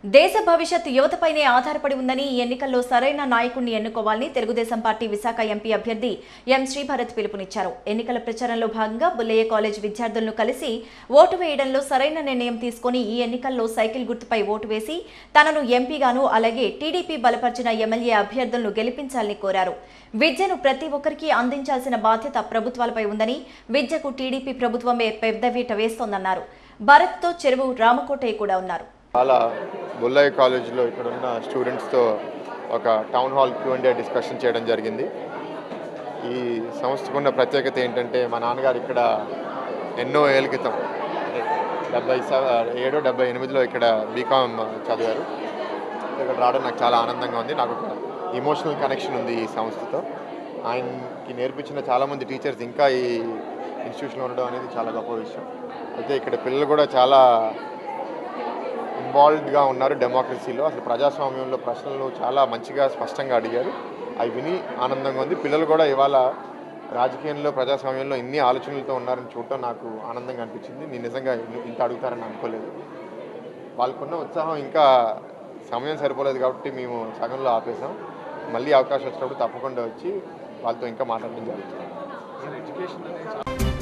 దేశ భవిష్యత్ యువతపైనే ఆధారపడి ఉందని ఈ ఎన్నికల్లో సరైన నాయకుడిని ఎన్నుకోవాలని తెలుగుదేశం పార్టీ విశాఖ ఎంపీ అభ్యర్థి ఎం శ్రీభరత్ పిలుపునిచ్చారు ఎన్నికల ప్రచారంలో భాగంగా బుల్లయ్య కాలేజ్ విద్యార్థులను కలిసి ఓటు వేయడంలో సరైన నిర్ణయం తీసుకుని ఈ ఎన్నికల్లో సైకిల్ గుర్తుపై ఓటు వేసి తనను ఎంపీగాను అలాగే టీడీపీ బలపరిచిన ఎమ్మెల్యే అభ్యర్థులను గెలిపించాలని కోరారు విద్యను ప్రతి ఒక్కరికి అందించాల్సిన బాధ్యత ప్రభుత్వాలపై ఉందని విద్యకు టీడీపీ ప్రభుత్వమే పెద్దవీట వేస్తోందన్నారు భరత్తో చెరువు రామకోటయ్య కూడా ఉన్నారు చాలా బుల్లయ్య కాలేజీలో ఇక్కడ ఉన్న స్టూడెంట్స్తో ఒక town hall Q and discussion చేయడం జరిగింది ఈ సంస్థకు ఉన్న ప్రత్యేకత ఏంటంటే మా నాన్నగారు ఇక్కడ ఎన్నో ఏళ్ళ క్రితం డెబ్బై ఏడో డెబ్బై ఎనిమిదిలో ఇక్కడ బీకామ్ చదివారు ఇక్కడ రావడం నాకు చాలా ఆనందంగా ఉంది నాకు ఒక ఇమోషనల్ కనెక్షన్ ఉంది ఈ సంస్థతో ఆయనకి నేర్పించిన చాలామంది టీచర్స్ ఇంకా ఈ ఇన్స్టిట్యూషన్లో ఉండడం అనేది చాలా గొప్ప విషయం అయితే ఇక్కడ పిల్లలు కూడా చాలా ఇన్వాల్వ్డ్గా ఉన్నారు డెమోక్రసీలో అసలు ప్రజాస్వామ్యంలో ప్రశ్నలు చాలా మంచిగా స్పష్టంగా అడిగారు అవి విని ఆనందంగా ఉంది పిల్లలు కూడా ఇవాళ రాజకీయంలో ప్రజాస్వామ్యంలో ఇన్ని ఆలోచనలతో ఉన్నారని చూడటం నాకు ఆనందంగా అనిపించింది నేను నిజంగా ఇన్- ఇంత అడుగుతారని అనుకోలేదు వాళ్ళకున్న ఉత్సాహం ఇంకా సమయం సరిపోలేదు కాబట్టి మేము సగంలో ఆపేసాం మళ్ళీ అవకాశం వచ్చినప్పుడు తప్పకుండా వచ్చి వాళ్ళతో ఇంకా మాట్లాడడం జరుగుతుంది